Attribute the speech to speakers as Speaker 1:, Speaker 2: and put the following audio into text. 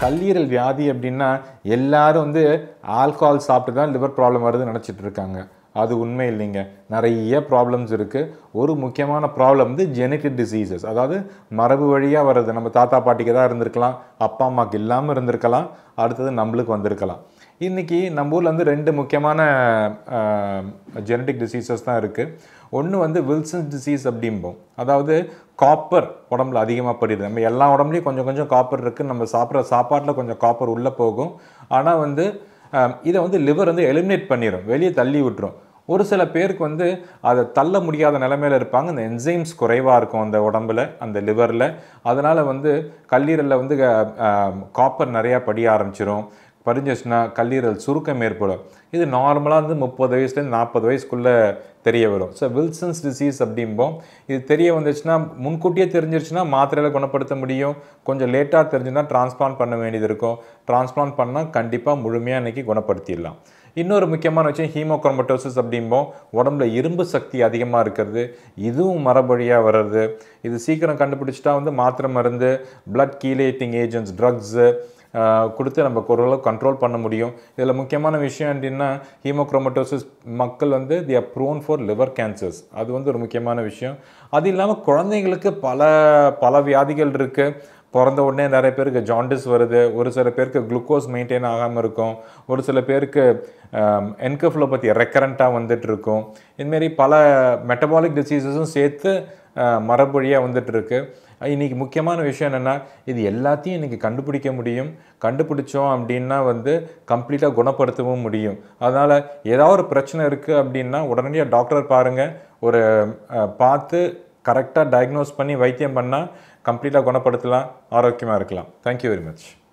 Speaker 1: கல்லீரல் வியாதி அப்படின்னா எல்லாரும் வந்து ஆல்கஹால் சாப்பிட்டு தான் லிவர் ப்ராப்ளம் வருதுன்னு நினச்சிட்டு இருக்காங்க அது உண்மை இல்லைங்க நிறைய ப்ராப்ளம்ஸ் இருக்குது ஒரு முக்கியமான ப்ராப்ளம் வந்து ஜெனட்டிக் டிசீசஸ் அதாவது மரபு வழியாக வர்றது நம்ம தாத்தா பாட்டிக்கு தான் இருந்திருக்கலாம் அப்பா அம்மாவுக்கு இல்லாமல் இருந்திருக்கலாம் அடுத்தது நம்மளுக்கு வந்திருக்கலாம் இன்றைக்கி நம்ம ஊரில் வந்து ரெண்டு முக்கியமான ஜெனட்டிக் டிசீசஸ் தான் இருக்குது ஒன்று வந்து வில்சன்ஸ் டிசீஸ் அப்படிம்போம் அதாவது காப்பர் உடம்புல அதிகமாக படிடுது நம்ம எல்லா உடம்புலையும் கொஞ்சம் கொஞ்சம் காப்பர் இருக்குது நம்ம சாப்பிட்ற சாப்பாட்டில் கொஞ்சம் காப்பர் உள்ளே போகும் ஆனால் வந்து அஹ், இதை வந்து லிவர் வந்து எலிமினேட் பண்ணிடும் வெளியே தள்ளி விட்டுரும் ஒரு சில பேருக்கு வந்து அதை தள்ள முடியாத நிலைமையில இருப்பாங்க இந்த என்சைம்ஸ் குறைவாக இருக்கும் அந்த உடம்புல அந்த லிவரில் அதனால் வந்து கல்லீரலில் வந்து காப்பர் நிறையா படிய ஆரம்பிச்சிரும் படிஞ்சிச்சுன்னா கல்லீரல் சுருக்கம் ஏற்படும் இது நார்மலாக வந்து முப்பது வயசுலேருந்து நாற்பது வயசுக்குள்ளே தெரிய வரும் ஸோ வில்சன்ஸ் டிசீஸ் அப்படிம்போம் இது தெரிய வந்துச்சுன்னா முன்கூட்டியே தெரிஞ்சிருச்சுன்னா மாத்திரையில குணப்படுத்த முடியும் கொஞ்சம் லேட்டாக தெரிஞ்சுன்னா டிரான்ஸ்பிளான்ட் பண்ண வேண்டியது இருக்கும் டிரான்ஸ்பிளான்ட் பண்ணால் கண்டிப்பாக முழுமையாக இன்னைக்கு குணப்படுத்திடலாம் இன்னொரு முக்கியமான விஷயம் ஹீமோக்ரோமட்டோசிஸ் அப்படிம்போம் உடம்புல இரும்பு சக்தி அதிகமாக இருக்கிறது இதுவும் மரபடியாக வர்றது இது சீக்கிரம் கண்டுபிடிச்சிட்டா வந்து மாத்திரை மருந்து பிளட் கீலேட்டிங் ஏஜென்ட்ஸ் ட்ரக்ஸு கொடுத்து நம்ம ஓரளவு கண்ட்ரோல் பண்ண முடியும் இதில் முக்கியமான விஷயம் அப்படின்னா ஹீமோக்ரோமட்டோசிஸ் மக்கள் வந்து the are prone for liver cancers அது வந்து ஒரு முக்கியமான விஷயம் அது இல்லாமல் குழந்தைங்களுக்கு பல பல வியாதிகள் இருக்குது பிறந்த உடனே நிறைய பேருக்கு ஜாண்டிஸ் வருது ஒரு சில பேருக்கு குளுக்கோஸ் மெயின்டைன் ஆகாமல் இருக்கும் ஒரு சில பேருக்கு என்கஃப்ளோபதி ரெக்கரண்ட்டாக வந்துட்டு இருக்கும் இதுமாரி பல மெட்டபாலிக் டிசீசஸும் சேர்த்து மரபொழியாக வந்துட்டு இருக்கு இன்னைக்கு முக்கியமான விஷயம் என்னென்னா இது எல்லாத்தையும் இன்னைக்கு கண்டுபிடிக்க முடியும் கண்டுபிடிச்சோம் அப்படின்னா வந்து கம்ப்ளீட்டாக குணப்படுத்தவும் முடியும் அதனால் ஏதாவது ஒரு பிரச்சனை இருக்குது அப்படின்னா உடனடியாக டாக்டர் பாருங்கள் ஒரு அஹ், பார்த்து கரெக்டாக டயக்னோஸ் பண்ணி வைத்தியம் பண்ணால் கம்ப்ளீட்டாக குணப்படுத்தலாம் ஆரோக்கியமாக இருக்கலாம் தேங்க்யூ வெரி மச்